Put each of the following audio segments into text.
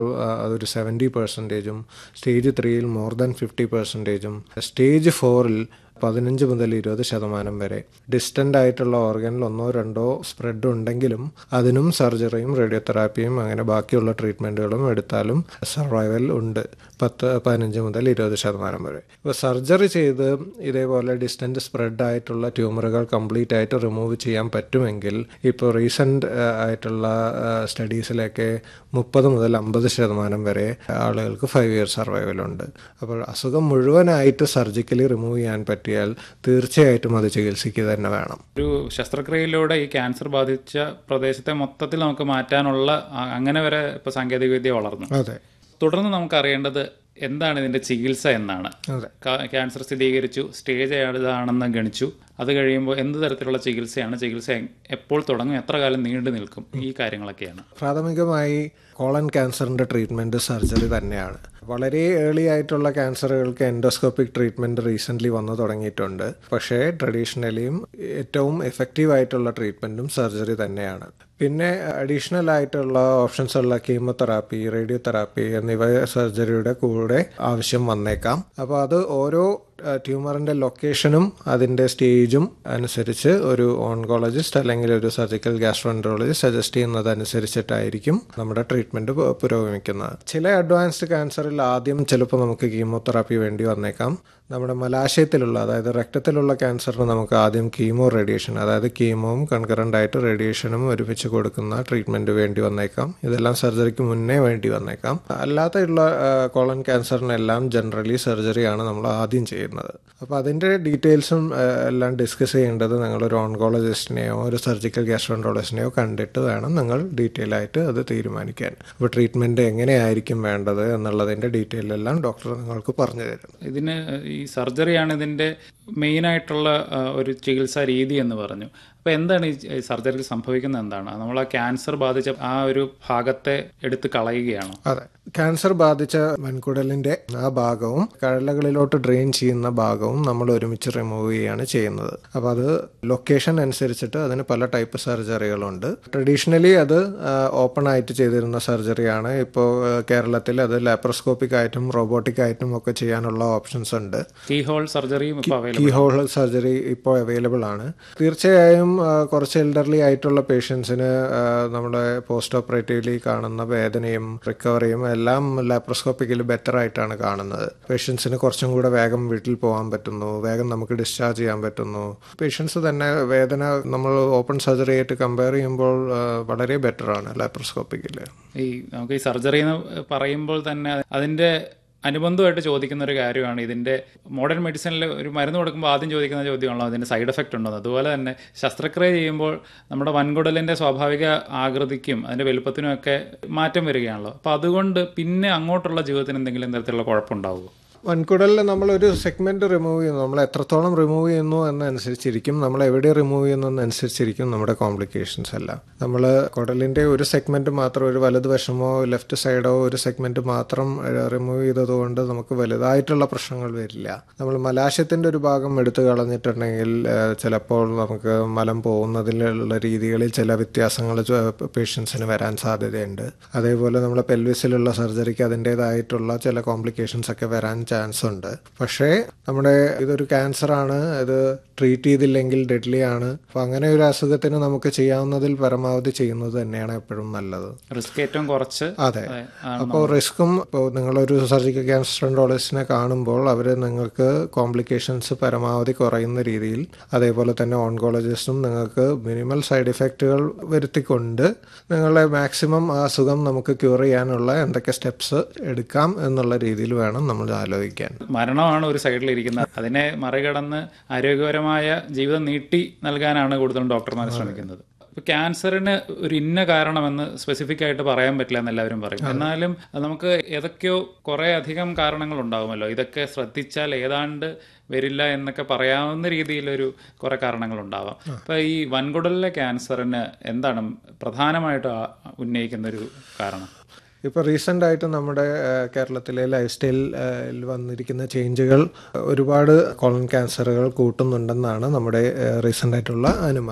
അതൊരു സെവൻറ്റി പെർസെൻറ്റേജും സ്റ്റേജ് ത്രീയിൽ മോർ ദാൻ ഫിഫ്റ്റി പെർസെൻറ്റേജും സ്റ്റേജ് ഫോറിൽ പതിനഞ്ച് മുതൽ ഇരുപത് ശതമാനം വരെ ഡിസ്റ്റൻ്റ് ആയിട്ടുള്ള ഓർഗനിൽ ഒന്നോ രണ്ടോ സ്പ്രെഡ് ഉണ്ടെങ്കിലും അതിനും സർജറിയും റേഡിയോതെറാപ്പിയും അങ്ങനെ ബാക്കിയുള്ള ട്രീറ്റ്മെൻറ്റുകളും എടുത്താലും സർവൈവൽ ഉണ്ട് പത്ത് പതിനഞ്ച് മുതൽ ഇരുപത് ശതമാനം വരെ ഇപ്പോൾ സർജറി ചെയ്ത് ഇതേപോലെ ഡിസ്റ്റൻ്റ് സ്പ്രെഡ് ആയിട്ടുള്ള ട്യൂമറുകൾ കംപ്ലീറ്റ് ആയിട്ട് റിമൂവ് ചെയ്യാൻ പറ്റുമെങ്കിൽ ഇപ്പോൾ റീസെൻ്റ് ആയിട്ടുള്ള സ്റ്റഡീസിലൊക്കെ മുപ്പത് മുതൽ അമ്പത് ശതമാനം വരെ ആളുകൾക്ക് ഫൈവ് ഇയർ സർവൈവലുണ്ട് അപ്പോൾ അസുഖം മുഴുവനായിട്ട് സർജിക്കലി റിമൂവ് ചെയ്യാൻ പറ്റിയാൽ തീർച്ചയായിട്ടും അത് ചികിത്സിക്കുക തന്നെ വേണം ഒരു ശസ്ത്രക്രിയയിലൂടെ ഈ ക്യാൻസർ ബാധിച്ച പ്രദേശത്തെ മൊത്തത്തിൽ നമുക്ക് മാറ്റാനുള്ള ആ, അങ്ങനെ വരെ ഇപ്പൊ സാങ്കേതികവിദ്യ വളർന്നു അതെ തുടർന്ന് നമുക്ക് അറിയേണ്ടത് എന്താണ് ഇതിന്റെ ചികിത്സ എന്നാണ് അതെ കാ- ക്യാൻസർ സ്ഥിരീകരിച്ചു സ്റ്റേജ് ഏതാണെന്ന് ഗണിച്ചു അത് കഴിയുമ്പോൾ എന്ത് തരത്തിലുള്ള ചികിത്സയാണ് ചികിത്സ എ- എപ്പോൾ തുടങ്ങും എത്ര കാലം നീണ്ടു നിൽക്കും ഈ കാര്യങ്ങളൊക്കെയാണ് പ്രാഥമികമായി കോളൻ ക്യാൻസറിൻ്റെ ട്രീറ്റ്മെൻറ്റ് സർജറി തന്നെയാണ് വളരെ ഏർലി ആയിട്ടുള്ള ക്യാൻസറുകൾക്ക് എൻഡോസ്കോപ്പിക് ട്രീറ്റ്മെൻറ്റ് റീസെൻ്റ്ലി വന്നു തുടങ്ങിയിട്ടുണ്ട് പക്ഷേ ട്രഡീഷണലിയും ഏറ്റവും എഫക്റ്റീവ് ആയിട്ടുള്ള ട്രീറ്റ്മെൻറ്റും സർജറി തന്നെയാണ് പിന്നെ അഡീഷണൽ ആയിട്ടുള്ള ഓപ്ഷൻസ് ഉള്ള കീമോതെറാപ്പി റേഡിയോതെറാപ്പി എന്നിവ സർജറിയുടെ കൂടെ ആവശ്യം വന്നേക്കാം അപ്പോൾ അത് ഓരോ ട്യൂമറിൻ്റെ ലൊക്കേഷനും അതിൻ്റെ സ്റ്റേജും അനുസരിച്ച് ഒരു ഓൺകോളജിസ്റ്റ് അല്ലെങ്കിൽ ഒരു സർജിക്കൽ ഗ്യാസ്ട്രോൻട്രോളജിസ്റ്റ് സജസ്റ്റ് ചെയ്യുന്നതനുസരിച്ചിട്ടായിരിക്കും നമ്മുടെ ട്രീറ്റ്മെൻറ്റ് പുരോഗമിക്കുന്നത് ചില അഡ്വാൻസ്ഡ് ക്യാൻസറിൽ ആദ്യം ചിലപ്പോൾ നമുക്ക് കീമോതെറാപ്പി വേണ്ടി വന്നേക്കാം നമ്മുടെ മലാശയത്തിലുള്ള അതായത് രക്തത്തിലുള്ള ക്യാൻസറിന് നമുക്ക് ആദ്യം കീമോ റേഡിയേഷൻ അതായത് കീമോവും കൺകറൻ്റ് ആയിട്ട് റേഡിയേഷനും ഒരുമിച്ച് കൊടുക്കുന്ന ട്രീറ്റ്മെൻറ്റ് വേണ്ടി വന്നേക്കാം ഇതെല്ലാം സർജറിക്ക് മുന്നേ വേണ്ടി വന്നേക്കാം അല്ലാതെയുള്ള കോളൻ ക്യാൻസറിനെല്ലാം ജനറലി സർജറിയാണ് നമ്മൾ ആദ്യം ചെയ്യുന്നത് അപ്പോൾ അതിൻ്റെ ഡീറ്റെയിൽസും എല്ലാം ഡിസ്കസ് ചെയ്യേണ്ടത് നിങ്ങളൊരു ഓൺകോളജിസ്റ്റിനെയോ ഒരു സർജിക്കൽ ഗ്യാസ്ട്രോൻട്രോളജിസ്റ്റിനെയോ കണ്ടിട്ട് വേണം നിങ്ങൾ ഡീറ്റെയിൽ ആയിട്ട് അത് തീരുമാനിക്കാൻ അപ്പോൾ ട്രീറ്റ്മെൻറ്റ് എങ്ങനെയായിരിക്കും വേണ്ടത് എന്നുള്ളതിൻ്റെ ഡീറ്റെയിൽ എല്ലാം ഡോക്ടർ നിങ്ങൾക്ക് പറഞ്ഞു തരും ഇതിന് ഈ സർജറിയാണ് ഇതിന്റെ മെയിൻ ആയിട്ടുള്ള ആ, ഒരു ചികിത്സാ രീതി എന്ന് പറഞ്ഞു അപ്പൊ എന്താണ് ഈ സർജറിയിൽ സംഭവിക്കുന്നത് എന്താണ് നമ്മൾ ആ ക്യാൻസർ ബാധിച്ച ആ ഒരു ഭാഗത്തെ എടുത്ത് കളയുകയാണോ അതെ ക്യാൻസർ ബാധിച്ച വൻകുടലിന്റെ ആ ഭാഗവും കഴലകളിലോട്ട് ഡ്രെയിൻ ചെയ്യുന്ന ഭാഗവും നമ്മൾ ഒരുമിച്ച് റിമൂവ് ചെയ്യുകയാണ് ചെയ്യുന്നത് അപ്പോൾ അത് ലൊക്കേഷൻ അനുസരിച്ചിട്ട് അതിന് പല ടൈപ്പ് സർജറികളുണ്ട് ട്രഡീഷണലി അത് ഓപ്പൺ ആയിട്ട് ചെയ്തിരുന്ന സർജറിയാണ് ഇപ്പോൾ കേരളത്തിൽ അത് ലാപ്രോസ്കോപ്പിക് ആയിട്ടും റോബോട്ടിക് ആയിട്ടും ഒക്കെ ചെയ്യാനുള്ള ഓപ്ഷൻസ് ഉണ്ട് കീ ഹോൾ സർജറിയും ഇപ്പൊ അവൈലബിൾ കീ ഹോൾ സർജറി ഇപ്പോൾ അവൈലബിൾ ആണ് തീർച്ചയായും ആ, കുറച്ച് എൽഡർലി ആയിട്ടുള്ള പേഷ്യൻസിന് നമ്മുടെ പോസ്റ്റ് ഓപ്പറേറ്റീവ്ലി കാണുന്ന വേദനയും റിക്കവറിയും എല്ലാം ലാപ്രോസ്കോപ്പിക്കൽ ബെറ്റർ ആയിട്ടാണ് കാണുന്നത് പേഷ്യൻസിന് കുറച്ചും കൂടെ വേഗം വീട്ടിൽ പോകാൻ പറ്റുന്നു വേഗം നമുക്ക് ഡിസ്ചാർജ് ചെയ്യാൻ പറ്റുന്നു പേഷ്യൻസ് തന്നെ വേദന നമ്മൾ ഓപ്പൺ സർജറി ആയിട്ട് കമ്പയർ ചെയ്യുമ്പോൾ ആ, വളരെ ബെറ്റർ ആണ് ലാപ്രോസ്കോപ്പിക്കൽ ഈ നമുക്ക് ഈ സർജറി എന്ന് പറയുമ്പോൾ തന്നെ അതിന്റെ അനുബന്ധമായിട്ട് ചോദിക്കുന്ന ഒരു കാര്യമാണ് ഇതിന്റെ മോഡേൺ മെഡിസിനിൽ ഒരു മരുന്ന് കൊടുക്കുമ്പോൾ ആദ്യം ചോദിക്കുന്ന ചോദ്യമാണല്ലോ അതിന്റെ സൈഡ് എഫക്റ്റ് ഉണ്ടോ എന്ന്. അതുപോലെ തന്നെ ശസ്ത്രക്രിയ ചെയ്യുമ്പോൾ നമ്മുടെ വൻകുടലിന്റെ സ്വാഭാവിക ആകൃതിക്കും അതിന്റെ വലുപ്പത്തിനും ഒക്കെ മാറ്റം വരികയാണല്ലോ അപ്പൊ അതുകൊണ്ട് പിന്നെ അങ്ങോട്ടുള്ള ജീവിതത്തിന് എന്തെങ്കിലും തരത്തിലുള്ള കുഴപ്പമുണ്ടാവുമോ വൻകുടലിൽ നമ്മൾ ഒരു സെഗ്മെന്റ് റിമൂവ് ചെയ്യുന്നു നമ്മൾ എത്രത്തോളം റിമൂവ് ചെയ്യുന്നു എന്നനുസരിച്ചിരിക്കും നമ്മൾ എവിടെ റിമൂവ് ചെയ്യുന്നതനുസരിച്ചിരിക്കും നമ്മുടെ കോംപ്ലിക്കേഷൻസ് എല്ലാം നമ്മൾ കുടലിന്റെ ഒരു സെഗ്മെന്റ് മാത്രം ഒരു വലതുവശമോ ലെഫ്റ്റ് സൈഡോ ഒരു സെഗ്മെന്റ് മാത്രം റിമൂവ് ചെയ്തതുകൊണ്ട് നമുക്ക് വലുതായിട്ടുള്ള പ്രശ്നങ്ങൾ വരില്ല നമ്മൾ മലാശത്തിന്റെ ഒരു ഭാഗം എടുത്തു കളഞ്ഞിട്ടുണ്ടെങ്കിൽ ഏഹ്, ചിലപ്പോൾ നമുക്ക് മലം പോകുന്നതിലുള്ള രീതികളിൽ ചില വ്യത്യാസങ്ങൾ പേഷ്യൻസിന് വരാൻ സാധ്യതയുണ്ട് അതേപോലെ നമ്മുടെ പെൽവിസിലുള്ള സർജറിക്ക് അതിൻ്റെതായിട്ടുള്ള ചില കോംപ്ലിക്കേഷൻസ് ഒക്കെ വരാൻ ചാൻസ് ഉണ്ട് പക്ഷേ നമ്മുടെ ഇതൊരു ക്യാൻസർ ആണ് ഇത് ട്രീറ്റ് ചെയ്തില്ലെങ്കിൽ ഡെഡ്ലി ആണ് അപ്പൊ അങ്ങനെ ഒരു അസുഖത്തിന് നമുക്ക് ചെയ്യാവുന്നതിൽ പരമാവധി ചെയ്യുന്നത് തന്നെയാണ് എപ്പോഴും നല്ലത് റിസ്ക് ഏറ്റവും കുറച്ച് അതെ അതെ, അപ്പോൾ റിസ്ക്കും ഇപ്പോൾ നിങ്ങളൊരു സർജിക്കൽ ക്യാൻസറോളജിസ്റ്റിനെ കാണുമ്പോൾ അവർ നിങ്ങൾക്ക് കോംപ്ലിക്കേഷൻസ് പരമാവധി കുറയുന്ന രീതിയിൽ അതേപോലെ തന്നെ ഓൺകോളജിസ്റ്റും നിങ്ങൾക്ക് മിനിമൽ സൈഡ് ഇഫക്റ്റുകൾ വരുത്തിക്കൊണ്ട് നിങ്ങളെ മാക്സിമം ആ അസുഖം നമുക്ക് ക്യൂർ ചെയ്യാനുള്ള എന്തൊക്കെ സ്റ്റെപ്സ് എടുക്കാം എന്നുള്ള രീതിയിൽ വേണം നമ്മൾ ആലോചിക്കാൻ മരണമാണ് ഒരു സൈഡിൽ ഇരിക്കുന്നത് അതിനെ മറികടന്ന് ആരോഗ്യപരമായ ജീവിതം നീട്ടി നൽകാനാണ് കൂടുതലും ഡോക്ടർമാർ ശ്രമിക്കുന്നത് ഇപ്പൊ ക്യാൻസറിന് ഒരു ഇന്ന കാരണമെന്ന് സ്പെസിഫിക് ആയിട്ട് പറയാൻ പറ്റില്ല എന്ന് എല്ലാവരും പറയും എന്നാലും അത് നമുക്ക് ഏതൊക്കെയോ കുറെ അധികം കാരണങ്ങൾ ഉണ്ടാകുമല്ലോ ഇതൊക്കെ ശ്രദ്ധിച്ചാൽ ഏതാണ്ട് വരില്ല എന്നൊക്കെ പറയാവുന്ന രീതിയിലൊരു കുറെ കാരണങ്ങൾ ഉണ്ടാവാം അപ്പൊ ഈ വൻകുടലിലെ ക്യാൻസറിന് എന്താണ് പ്രധാനമായിട്ട് ആ- ഉന്നയിക്കുന്ന ഒരു കാരണം ഇപ്പോൾ റീസെൻ്റ് ആയിട്ട് നമ്മുടെ ഏഹ്, കേരളത്തിലെ ലൈഫ് സ്റ്റൈലിൽ വന്നിരിക്കുന്ന ചേഞ്ചുകൾ ഒരുപാട് കോളൻ ക്യാൻസറുകൾ കൂട്ടുന്നുണ്ടെന്നാണ് നമ്മുടെ റീസെൻ്റ് ആയിട്ടുള്ള അനുമാനം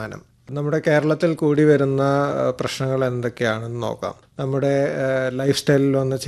നമ്മുടെ കേരളത്തിൽ കൂടി വരുന്ന പ്രശ്നങ്ങൾ എന്തൊക്കെയാണെന്ന് നോക്കാം നമ്മുടെ ലൈഫ് സ്റ്റൈലിൽ വന്ന